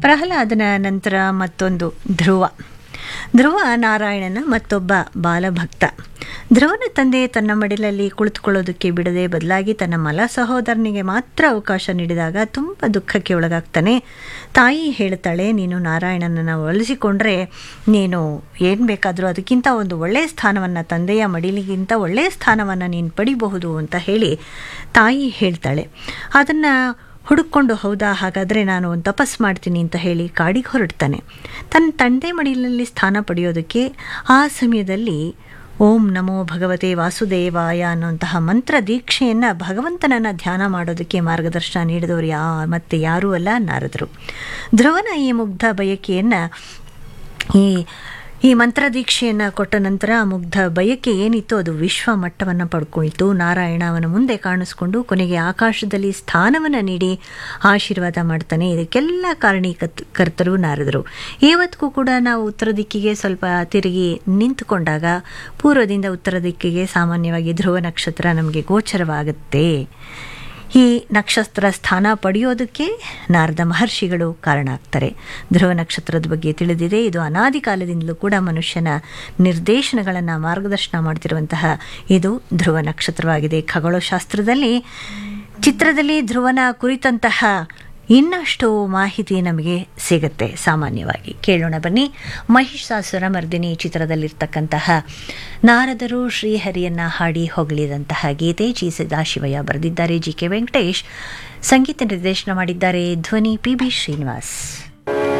ಪ್ರಹ್ಲಾದನ ನಂತರ ಮತ್ತೊಂದು ಧ್ರುವ ಧ್ರುವ ನಾರಾಯಣನ ಮತ್ತೊಬ್ಬ ಬಾಲಭಕ್ತ ಧ್ರುವನ ತಂದೆ ತನ್ನ ಮಡಿಲಲ್ಲಿ ಕುಳಿತುಕೊಳ್ಳೋದಕ್ಕೆ ಬಿಡದೆ ಬದಲಾಗಿ ತನ್ನ ಮಲ ಸಹೋದರನಿಗೆ ಮಾತ್ರ ಅವಕಾಶ ನೀಡಿದಾಗ ತುಂಬ ದುಃಖಕ್ಕೆ ಒಳಗಾಗ್ತಾನೆ ತಾಯಿ ಹೇಳ್ತಾಳೆ ನೀನು ನಾರಾಯಣನನ್ನು ಒಲಿಸಿಕೊಂಡ್ರೆ ನೀನು ಏನು ಬೇಕಾದರೂ ಅದಕ್ಕಿಂತ ಒಂದು ಒಳ್ಳೆಯ ಸ್ಥಾನವನ್ನು ತಂದೆಯ ಮಡಿಲಿಗಿಂತ ಒಳ್ಳೆಯ ಸ್ಥಾನವನ್ನು ನೀನು ಪಡಿಬಹುದು ಅಂತ ಹೇಳಿ ತಾಯಿ ಹೇಳ್ತಾಳೆ ಅದನ್ನು ಹುಡುಕೊಂಡು ಹೌದಾ ಹಾಗಾದರೆ ನಾನು ಒಂದು ತಪಸ್ ಮಾಡ್ತೀನಿ ಅಂತ ಹೇಳಿ ಕಾಡಿಗೆ ಹೊರಡ್ತಾನೆ ತನ್ನ ತಂದೆ ಮಡಿಲಲ್ಲಿ ಸ್ಥಾನ ಪಡೆಯೋದಕ್ಕೆ ಆ ಸಮಯದಲ್ಲಿ ಓಂ ನಮೋ ಭಗವತೆ ವಾಸುದೇವಾಯ ಅನ್ನುವಂತಹ ಮಂತ್ರ ದೀಕ್ಷೆಯನ್ನು ಭಗವಂತನನ್ನು ಧ್ಯಾನ ಮಾಡೋದಕ್ಕೆ ಮಾರ್ಗದರ್ಶನ ನೀಡಿದವರು ಯಾ ಮತ್ತೆ ಯಾರೂ ಅಲ್ಲ ನಾರದರು ಧ್ರುವನ ಈ ಮುಗ್ಧ ಬಯಕೆಯನ್ನು ಈ ಈ ಮಂತ್ರ ದೀಕ್ಷೆಯನ್ನು ಕೊಟ್ಟ ನಂತರ ಮುಗ್ಧ ಬಯಕೆ ಏನಿತ್ತು ಅದು ವಿಶ್ವ ಮಟ್ಟವನ್ನು ಪಡ್ಕೊಳ್ತು ನಾರಾಯಣ ಅವನ ಮುಂದೆ ಕಾಣಿಸ್ಕೊಂಡು ಕೊನೆಗೆ ಆಕಾಶದಲ್ಲಿ ಸ್ಥಾನವನ್ನು ನೀಡಿ ಆಶೀರ್ವಾದ ಮಾಡ್ತಾನೆ ಇದಕ್ಕೆಲ್ಲ ಕಾರಣೀಕತ್ ಕರ್ತರು ನಾರದರು ಇವತ್ತಿಗೂ ಕೂಡ ನಾವು ಉತ್ತರ ದಿಕ್ಕಿಗೆ ಸ್ವಲ್ಪ ತಿರುಗಿ ನಿಂತುಕೊಂಡಾಗ ಪೂರ್ವದಿಂದ ಉತ್ತರ ದಿಕ್ಕಿಗೆ ಸಾಮಾನ್ಯವಾಗಿ ಧ್ರುವ ನಕ್ಷತ್ರ ನಮಗೆ ಗೋಚರವಾಗುತ್ತೆ ಈ ನಕ್ಷತ್ರ ಸ್ಥಾನ ಪಡೆಯೋದಕ್ಕೆ ನಾರದ ಮಹರ್ಷಿಗಳು ಕಾರಣ ಆಗ್ತಾರೆ ಧ್ರುವ ನಕ್ಷತ್ರದ ಬಗ್ಗೆ ತಿಳಿದಿದೆ ಇದು ಅನಾದಿ ಕಾಲದಿಂದಲೂ ಕೂಡ ಮನುಷ್ಯನ ನಿರ್ದೇಶನಗಳನ್ನು ಮಾರ್ಗದರ್ಶನ ಮಾಡ್ತಿರುವಂತಹ ಇದು ಧ್ರುವ ನಕ್ಷತ್ರವಾಗಿದೆ ಖಗೋಳಶಾಸ್ತ್ರದಲ್ಲಿ ಚಿತ್ರದಲ್ಲಿ ಧ್ರುವನ ಕುರಿತಂತಹ ಇನ್ನಷ್ಟು ಮಾಹಿತಿ ನಮಗೆ ಸಿಗುತ್ತೆ ಸಾಮಾನ್ಯವಾಗಿ ಕೇಳೋಣ ಬನ್ನಿ ಮಹಿಷಾಸುರ ಮರ್ದಿನಿ ಚಿತ್ರದಲ್ಲಿರ್ತಕ್ಕಂತಹ ನಾರದರು ಶ್ರೀಹರಿಯನ್ನ ಹಾಡಿ ಹೊಗಳಿದಂತಹ ಗೀತೆ ಜಿ ಸದಾಶಿವಯ್ಯ ಬರೆದಿದ್ದಾರೆ ಜಿ ಕೆ ವೆಂಕಟೇಶ್ ಸಂಗೀತ ನಿರ್ದೇಶನ ಮಾಡಿದ್ದಾರೆ ಧ್ವನಿ ಪಿ ಬಿ ಶ್ರೀನಿವಾಸ್